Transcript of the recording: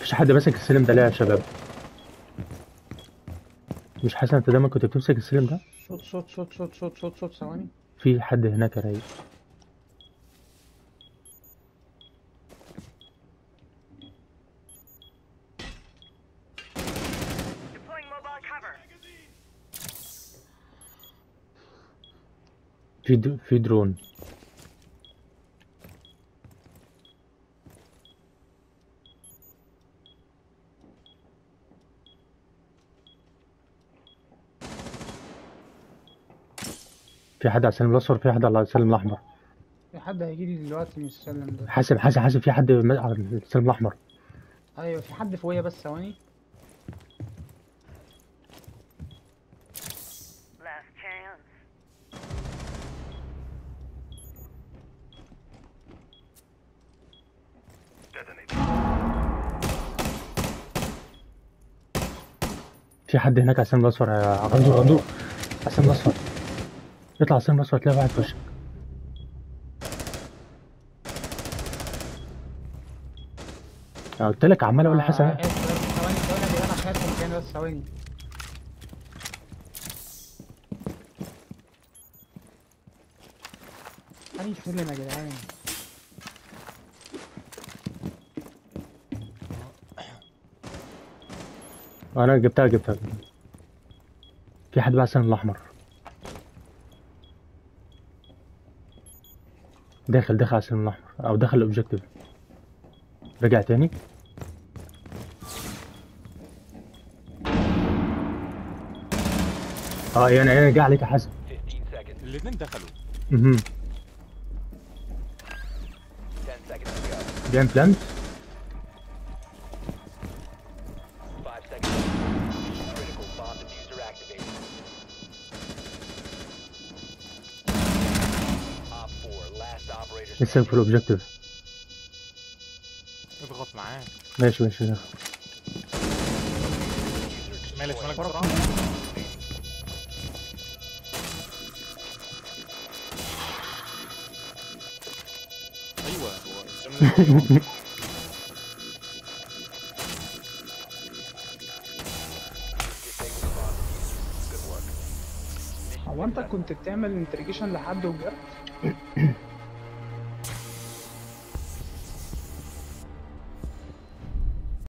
مفيش حد ماسك السلم ده ليه يا شباب مش حسن انت دايما كنت بتمسك السلم ده صوت صوت صوت صوت صوت صوت صوت ثواني في حد هناك يا رايق Deploying mobile cover. في د... في درون في حد على السلم الاصفر في حد على السلم الاحمر في حد هيجي لي دلوقتي من السلم ده حاسب حاسب حاسب في حد م- على السلم الاحمر ايوه في حد فوقيا بس ثواني Last chance. في حد هناك على السلم الاصفر يا غندور غندور على السلم الاصفر اطلع على السلم الاصفر تلاقي واحد في وشك أنا قلت لك عمال اقول لحسن آه، آسف، آسف، ثواني ثواني يا جدعان عشان ادخل مكان بس ثواني أي سلم يا جدعان انا جبتها جبتها في حد بقى السلم الاحمر داخل داخل على السلم الاحمر او دخل الاوبجيكتيف رجع تاني اه يعني يعني جه عليك يا حسن 15 seconds. الاثنين دخلوا اها 10 seconds to go. جيم بلانت 5 seconds. left. Critical bomb diffuser activated. Op 4, last operator لسه في standing. الاوبجيكتيف اضغط معاه ماشي ماشي داخل Diffuser مالك destroyed. مالك بسرعه ايوه هو السم- Disable the bomb diffuser. Good work. هو انت كنت بتعمل انتريجيشن لحد وجرت